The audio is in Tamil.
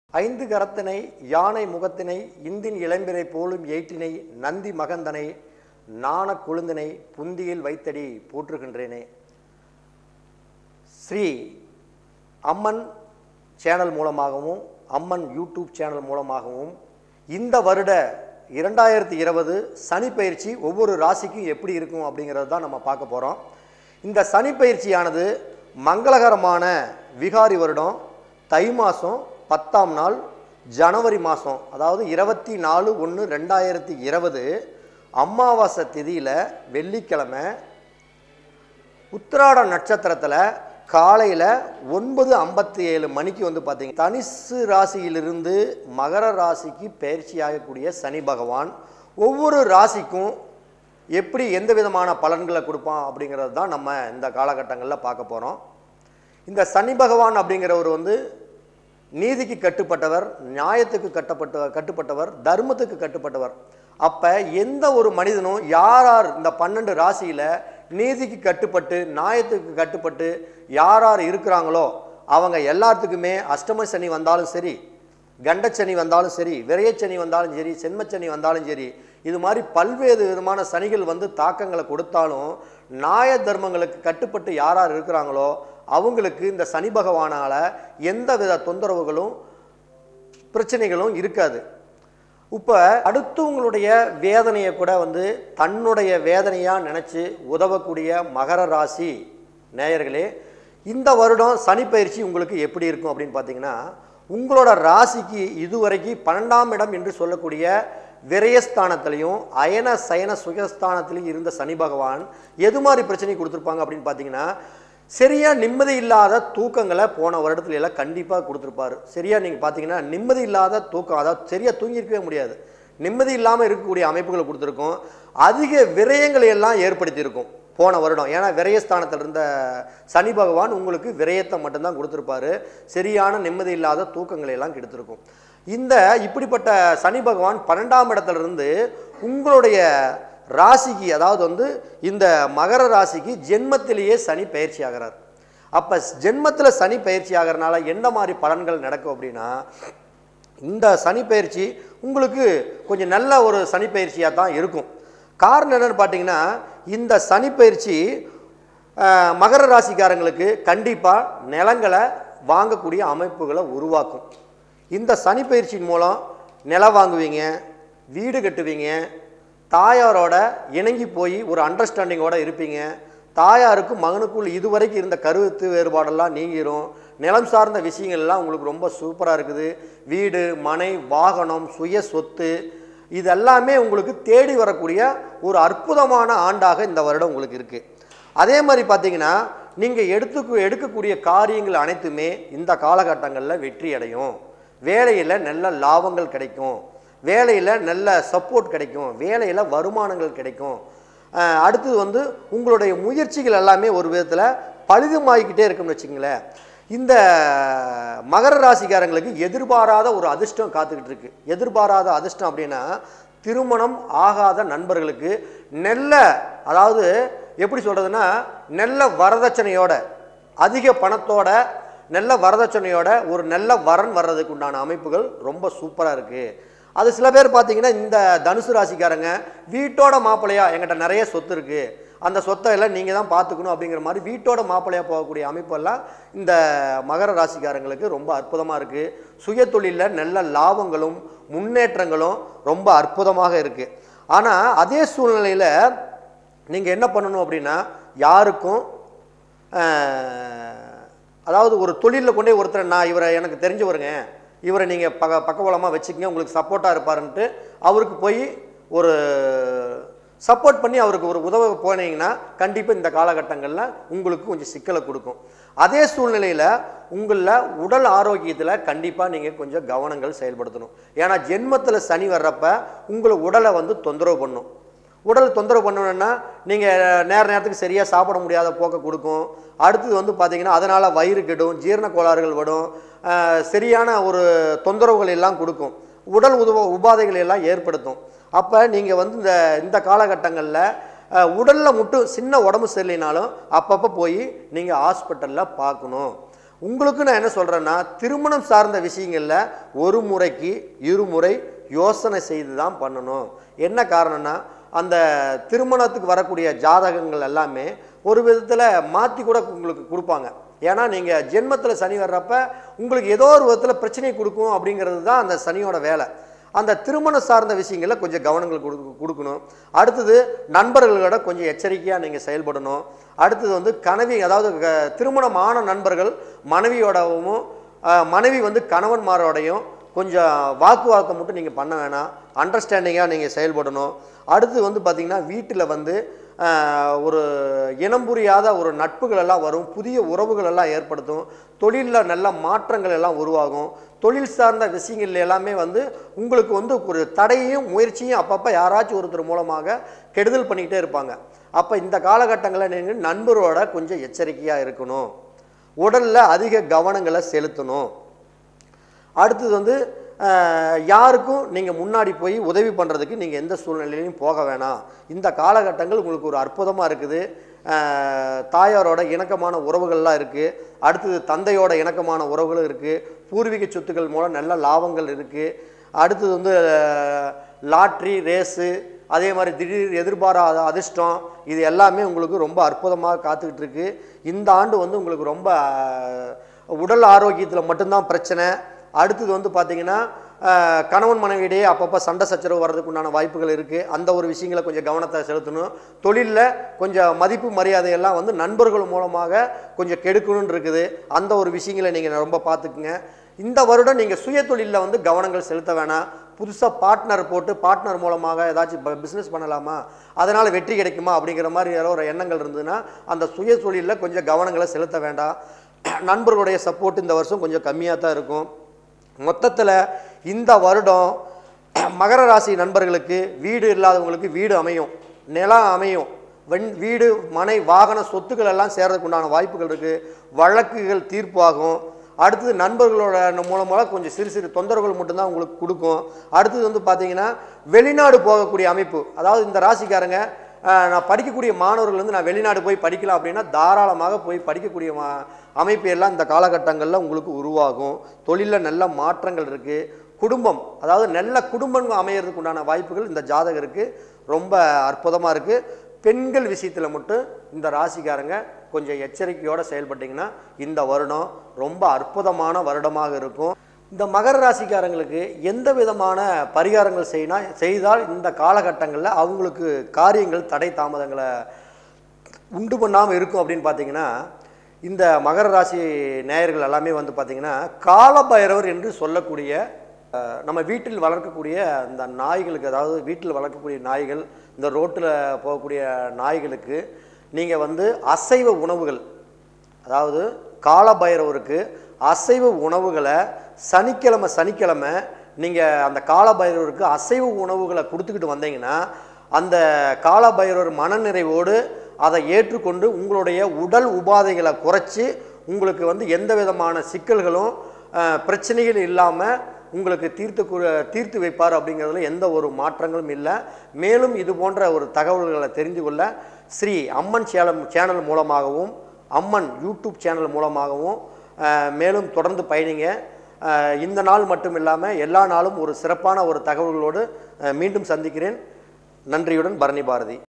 ஐந்து கரத்தினை யானை முகத்தினை இந்தின் இளம்பிரை போலும் ஏற்றினை நந்தி மகந்தனை நாண கொழுந்தினை புந்தியில் வைத்தடி போற்றுகின்றேனே ஸ்ரீ அம்மன் சேனல் மூலமாகவும் அம்மன் யூடியூப் சேனல் மூலமாகவும் இந்த வருட இரண்டாயிரத்தி இருபது சனி பயிற்சி ஒவ்வொரு ராசிக்கும் எப்படி இருக்கும் அப்படிங்கிறது தான் நம்ம பார்க்க போகிறோம் இந்த சனி பயிற்சியானது மங்களகரமான விகாரி வருடம் தை மாதம் பத்தாம் நாள் ஜனவரி மாதம் அதாவது இருபத்தி நாலு ஒன்று ரெண்டாயிரத்தி இருபது அமாவாசை திதியில் வெள்ளிக்கிழமை உத்திராட நட்சத்திரத்தில் காலையில் ஒன்பது ஐம்பத்தி ஏழு மணிக்கு வந்து பார்த்தீங்க தனுசு ராசியிலிருந்து மகர ராசிக்கு பயிற்சி ஆகக்கூடிய சனி பகவான் ஒவ்வொரு ராசிக்கும் எப்படி எந்த விதமான பலன்களை கொடுப்பான் அப்படிங்கிறது தான் நம்ம இந்த காலகட்டங்களில் பார்க்க போகிறோம் இந்த சனி பகவான் அப்படிங்கிறவர் வந்து நீதிக்கு கட்டுப்பட்டவர் நியாயத்துக்கு கட்டப்பட்ட கட்டுப்பட்டவர் தர்மத்துக்கு கட்டுப்பட்டவர் அப்போ எந்த ஒரு மனிதனும் யார் யார் இந்த பன்னெண்டு ராசியில் நீதிக்கு கட்டுப்பட்டு நியாயத்துக்கு கட்டுப்பட்டு யார் யார் இருக்கிறாங்களோ அவங்க எல்லாத்துக்குமே அஷ்டம சனி வந்தாலும் சரி கண்டச்சனி வந்தாலும் சரி விரையச்சனி வந்தாலும் சரி சென்மச்சனி வந்தாலும் சரி இது மாதிரி பல்வேறு விதமான சனிகள் வந்து தாக்கங்களை கொடுத்தாலும் நியாய தர்மங்களுக்கு கட்டுப்பட்டு யார் யார் இருக்கிறாங்களோ அவங்களுக்கு இந்த சனி பகவானால் எந்த வித தொந்தரவுகளும் பிரச்சனைகளும் இருக்காது இப்போ அடுத்தவங்களுடைய வேதனையை கூட வந்து தன்னுடைய வேதனையாக நினச்சி உதவக்கூடிய மகர ராசி நேயர்களே இந்த வருடம் சனி பயிற்சி உங்களுக்கு எப்படி இருக்கும் அப்படின்னு பார்த்தீங்கன்னா உங்களோட ராசிக்கு இதுவரைக்கும் பன்னெண்டாம் இடம் என்று சொல்லக்கூடிய விரயஸ்தானத்திலையும் அயன சயன சுகஸ்தானத்திலையும் இருந்த சனி பகவான் எது மாதிரி பிரச்சனை கொடுத்துருப்பாங்க அப்படின்னு பார்த்தீங்கன்னா சரியா நிம்மதி இல்லாத தூக்கங்களை போன வருடத்துல எல்லாம் கண்டிப்பாக கொடுத்துருப்பாரு சரியா நீங்கள் பார்த்தீங்கன்னா நிம்மதி இல்லாத தூக்கம் அதாவது சரியா தூங்கியிருக்கவே முடியாது நிம்மதி இல்லாமல் இருக்கக்கூடிய அமைப்புகளை கொடுத்துருக்கோம் அதிக விரயங்களை எல்லாம் ஏற்படுத்தியிருக்கும் போன வருடம் ஏன்னா விரயஸ்தானத்தில் இருந்த சனி பகவான் உங்களுக்கு விரயத்தை மட்டும்தான் கொடுத்துருப்பாரு சரியான நிம்மதி இல்லாத தூக்கங்களை எல்லாம் கெடுத்திருக்கும் இந்த இப்படிப்பட்ட சனி பகவான் பன்னெண்டாம் இடத்துல இருந்து உங்களுடைய ராசிக்கு அதாவது வந்து இந்த மகர ராசிக்கு ஜென்மத்திலேயே சனி பயிற்சி ஆகிறார் அப்போ ஜென்மத்தில் சனி பயிற்சி ஆகிறனால என்ன மாதிரி பலன்கள் நடக்கும் அப்படின்னா இந்த சனி பயிற்சி உங்களுக்கு கொஞ்சம் நல்ல ஒரு சனி பயிற்சியாக தான் இருக்கும் காரணம் என்னன்னு பார்த்தீங்கன்னா இந்த சனி பயிற்சி அஹ், மகர ராசிக்காரங்களுக்கு கண்டிப்பாக நிலங்களை வாங்கக்கூடிய அமைப்புகளை உருவாக்கும் இந்த சனி பயிற்சியின் மூலம் நிலம் வாங்குவீங்க வீடு கட்டுவீங்க தாயாரோட இணங்கி போய் ஒரு அண்டர்ஸ்டாண்டிங்கோட இருப்பீங்க தாயாருக்கும் மகனுக்குள் இதுவரைக்கும் இருந்த கருத்து வேறுபாடெல்லாம் நீங்கிரும் நிலம் சார்ந்த விஷயங்கள் எல்லாம் உங்களுக்கு ரொம்ப சூப்பராக இருக்குது வீடு மனை வாகனம் சுய சொத்து இது எல்லாமே உங்களுக்கு தேடி வரக்கூடிய ஒரு அற்புதமான ஆண்டாக இந்த வருடம் உங்களுக்கு இருக்குது அதே மாதிரி பார்த்தீங்கன்னா நீங்கள் எடுத்து எடுக்கக்கூடிய காரியங்கள் அனைத்துமே இந்த காலகட்டங்களில் வெற்றி அடையும் வேலையில் நல்ல லாபங்கள் கிடைக்கும் வேலையில் நல்ல சப்போர்ட் கிடைக்கும் வேலையில் வருமானங்கள் கிடைக்கும் அஹ் அடுத்தது வந்து உங்களுடைய முயற்சிகள் எல்லாமே ஒரு விதத்தில் பழுதுமாகிக்கிட்டே இருக்கும்னு வச்சுங்களேன் இந்த மகர ராசிக்காரங்களுக்கு எதிர்பாராத ஒரு அதிர்ஷ்டம் காத்துக்கிட்டு இருக்கு எதிர்பாராத அதிர்ஷ்டம் அப்படின்னா திருமணம் ஆகாத நண்பர்களுக்கு நல்ல அதாவது எப்படி சொல்கிறதுன்னா நல்ல வரதட்சணையோட அதிக பணத்தோட நல்ல வரதட்சணையோட ஒரு நல்ல வரன் வர்றதுக்கு உண்டான அமைப்புகள் ரொம்ப சூப்பராக இருக்குது அது சில பேர் பார்த்தீங்கன்னா இந்த தனுசு ராசிக்காரங்க வீட்டோட மாப்பிள்ளையா எங்கிட்ட நிறைய சொத்து இருக்குது அந்த சொத்தை எல்லாம் நீங்கள் தான் பார்த்துக்கணும் அப்படிங்கிற மாதிரி வீட்டோட மாப்பிள்ளையா போகக்கூடிய அமைப்பெல்லாம் இந்த மகர ராசிக்காரங்களுக்கு ரொம்ப அற்புதமாக இருக்குது சுய தொழிலில் நல்ல லாபங்களும் முன்னேற்றங்களும் ரொம்ப அற்புதமாக இருக்குது ஆனால் அதே சூழ்நிலையில் நீங்கள் என்ன பண்ணணும் அப்படின்னா யாருக்கும் ஆஹ், அதாவது ஒரு தொழிலில் கொண்டே ஒருத்தர் நான் இவரை எனக்கு தெரிஞ்சவருங்க இவரை நீங்கள் பக்க பக்கபலமாக வச்சுக்கங்க உங்களுக்கு சப்போர்ட்டாக இருப்பாருன்ட்டு அவருக்கு போய் ஒரு சப்போர்ட் பண்ணி அவருக்கு ஒரு உதவ போனீங்கன்னா கண்டிப்பாக இந்த காலகட்டங்களில் உங்களுக்கு கொஞ்சம் சிக்கலை கொடுக்கும் அதே சூழ்நிலையில் உங்களில் உடல் ஆரோக்கியத்தில் கண்டிப்பாக நீங்கள் கொஞ்சம் கவனங்கள் செயல்படுத்தணும் ஏன்னா ஜென்மத்தில் சனி வர்றப்ப உங்களை உடலை வந்து தொந்தரவு பண்ணும் உடல் தொந்தரவு பண்ணணும்னா நீங்கள் நேர நேரத்துக்கு சரியாக சாப்பிட முடியாத போக்க கொடுக்கும் அடுத்தது வந்து பார்த்தீங்கன்னா அதனால் வயிறு கெடும் ஜீரண கோளாறுகள் வரும் ஆஹ் சரியான ஒரு தொந்தரவுகள் எல்லாம் கொடுக்கும் உடல் உதவ உபாதைகள் எல்லாம் ஏற்படுத்தும் அப்போ நீங்கள் வந்து இந்த இந்த காலகட்டங்களில் உடலில் மட்டும் சின்ன உடம்பு சரியில்லைனாலும் அப்பப்போ போய் நீங்கள் ஹாஸ்பிட்டலில் பார்க்கணும் உங்களுக்கு நான் என்ன சொல்கிறேன்னா திருமணம் சார்ந்த விஷயங்களில் ஒரு முறைக்கு இருமுறை யோசனை செய்து தான் பண்ணணும் என்ன காரணம்னா அந்த திருமணத்துக்கு வரக்கூடிய ஜாதகங்கள் எல்லாமே ஒரு விதத்தில் மாற்றி கூட உங்களுக்கு கொடுப்பாங்க ஏன்னா நீங்கள் ஜென்மத்தில் சனி வர்றப்ப உங்களுக்கு ஏதோ ஒரு விதத்தில் பிரச்சனை கொடுக்கும் அப்படிங்கிறது தான் அந்த சனியோட வேலை அந்த திருமணம் சார்ந்த விஷயங்களில் கொஞ்சம் கவனங்கள் கொடு கொடுக்கணும் அடுத்தது நண்பர்களோட கொஞ்சம் எச்சரிக்கையாக நீங்கள் செயல்படணும் அடுத்தது வந்து கனவி அதாவது க- திருமணமான நண்பர்கள் மனைவியோடவும் அஹ், மனைவி வந்து கணவன்மாரோடையும் கொஞ்சம் வாக்குவாதம் மட்டும் நீங்கள் பண்ண வேணாம் அண்டர்ஸ்டாண்டிங்காக நீங்கள் செயல்படணும் அடுத்து வந்து பார்த்திங்கன்னா வீட்டில் வந்து ஆஹ், ஒரு இனம் புரியாத ஒரு நட்புகள் எல்லாம் வரும் புதிய உறவுகள் எல்லாம் ஏற்படுத்தும் தொழிலில் நல்ல மாற்றங்கள் எல்லாம் உருவாகும் தொழில் சார்ந்த விஷயங்கள் எல்லாமே வந்து உங்களுக்கு வந்து ஒரு தடையும் முயற்சியும் அப்பப்போ யாராச்சும் ஒருத்தர் மூலமாக கெடுதல் பண்ணிக்கிட்டே இருப்பாங்க அப்போ இந்த காலகட்டங்களில் நீங்கள் நண்பரோட கொஞ்சம் எச்சரிக்கையாக இருக்கணும் உடலில் அதிக கவனங்களை செலுத்தணும் அடுத்தது வந்து அஹ், யாருக்கும் நீங்கள் முன்னாடி போய் உதவி பண்ணுறதுக்கு நீங்கள் எந்த சூழ்நிலையிலையும் போக வேணாம் இந்த காலகட்டங்கள் உங்களுக்கு ஒரு அற்புதமாக இருக்குது அஹ், தாயாரோட இணக்கமான உறவுகள்லாம் இருக்குது அடுத்தது தந்தையோட இணக்கமான உறவுகளும் இருக்குது பூர்வீக சொத்துக்கள் மூலம் நல்ல லாபங்கள் இருக்குது அடுத்தது வந்து அஹ், லாட்ரி ரேஸு அதே மாதிரி திடீர் எதிர்பாராத அதிர்ஷ்டம் இது எல்லாமே உங்களுக்கு ரொம்ப அற்புதமாக காத்துக்கிட்டு இருக்கு இந்த ஆண்டு வந்து உங்களுக்கு ரொம்ப அஹ், உடல் ஆரோக்கியத்தில் மட்டும்தான் பிரச்சனை அடுத்தது வந்து பார்த்தீங்கன்னா அஹ், கணவன் மனைவியிடையே அப்பப்போ சண்டை சச்சரவு வர்றதுக்கு உண்டான வாய்ப்புகள் இருக்குது அந்த ஒரு விஷயங்களை கொஞ்சம் கவனத்தை செலுத்தணும் தொழிலில் கொஞ்சம் மதிப்பு மரியாதையெல்லாம் வந்து நண்பர்கள் மூலமாக கொஞ்சம் கெடுக்கணும்னு இருக்குது அந்த ஒரு விஷயங்களை நீங்கள் ரொம்ப பார்த்துக்குங்க இந்த வருடம் நீங்கள் சுய தொழிலில் வந்து கவனங்கள் செலுத்த வேணாம் புதுசாக பார்ட்னர் போட்டு பார்ட்னர் மூலமாக ஏதாச்சும் பிஸ்னஸ் பண்ணலாமா அதனால் வெற்றி கிடைக்குமா அப்படிங்கிற மாதிரி யாரோ ஒரு எண்ணங்கள் இருந்ததுன்னா அந்த சுய தொழிலில் கொஞ்சம் கவனங்களை செலுத்த வேண்டாம் நண்பர்களுடைய சப்போர்ட் இந்த வருஷம் கொஞ்சம் கம்மியாக தான் இருக்கும் மொத்தத்தில் இந்த வருடம் மகர ராசி நண்பர்களுக்கு வீடு இல்லாதவங்களுக்கு வீடு அமையும் நிலம் அமையும் வெண் வீடு மனை வாகன சொத்துக்கள் எல்லாம் சேர்றதுக்கு உண்டான வாய்ப்புகள் இருக்குது வழக்குகள் தீர்ப்பாகும் அடுத்தது நண்பர்களோட மூலமாக கொஞ்சம் சிறு சிறு தொந்தரவுகள் மட்டும்தான் உங்களுக்கு கொடுக்கும் அடுத்தது வந்து பார்த்தீங்கன்னா வெளிநாடு போகக்கூடிய அமைப்பு அதாவது இந்த ராசிக்காரங்க அஹ், நான் படிக்கக்கூடிய மாணவர்கள் வந்து நான் வெளிநாடு போய் படிக்கலாம் அப்படின்னா தாராளமாக போய் படிக்கக்கூடிய மா அமைப்பு எல்லாம் இந்த காலகட்டங்களில் உங்களுக்கு உருவாகும் தொழிலில் நல்ல மாற்றங்கள் இருக்குது குடும்பம் அதாவது நல்ல குடும்பம் அமையறதுக்கு உண்டான வாய்ப்புகள் இந்த ஜாதகருக்கு ரொம்ப அற்புதமாக இருக்குது பெண்கள் விஷயத்தில் மட்டும் இந்த ராசிக்காரங்க கொஞ்சம் எச்சரிக்கையோடு செயல்பட்டிங்கன்னா இந்த வருடம் ரொம்ப அற்புதமான வருடமாக இருக்கும் இந்த மகர ராசிக்காரங்களுக்கு எந்த விதமான பரிகாரங்கள் செய்யினா செய்தால் இந்த காலகட்டங்களில் அவங்களுக்கு காரியங்கள் தடை தாமதங்களை உண்டு பண்ணாமல் இருக்கும் அப்படின்னு பார்த்தீங்கன்னா இந்த மகர ராசி நேயர்கள் எல்லாமே வந்து பார்த்தீங்கன்னா காலபைரவர் என்று சொல்லக்கூடிய அஹ், நம்ம வீட்டில் வளர்க்கக்கூடிய இந்த நாய்களுக்கு அதாவது வீட்டில் வளர்க்கக்கூடிய நாய்கள் இந்த ரோட்டில் போகக்கூடிய நாய்களுக்கு நீங்கள் வந்து அசைவ உணவுகள் அதாவது காலபைரவருக்கு அசைவ உணவுகளை சனிக்கிழமை சனிக்கிழமை நீங்கள் அந்த காலபைரவருக்கு அசைவ உணவுகளை கொடுத்துக்கிட்டு வந்தீங்கன்னா அந்த காலபைரவர் மனநிறைவோடு அதை ஏற்றுக்கொண்டு உங்களுடைய உடல் உபாதைகளை குறைச்சி உங்களுக்கு வந்து எந்த விதமான சிக்கல்களும் அஹ், பிரச்சனைகள் இல்லாமல் உங்களுக்கு தீர்த்து கு- தீர்த்து வைப்பார் அப்படிங்கிறதுல எந்த ஒரு மாற்றங்களும் இல்லை மேலும் இது போன்ற ஒரு தகவல்களை தெரிந்து கொள்ள ஸ்ரீ அம்மன் சேலம் சேனல் மூலமாகவும் அம்மன் யூடியூப் சேனல் மூலமாகவும் அஹ், மேலும் தொடர்ந்து பயணிங்க அஹ், இந்த நாள் மட்டும் இல்லாமல் எல்லா நாளும் ஒரு சிறப்பான ஒரு தகவல்களோடு அஹ், மீண்டும் சந்திக்கிறேன் நன்றியுடன் பரணி பாரதி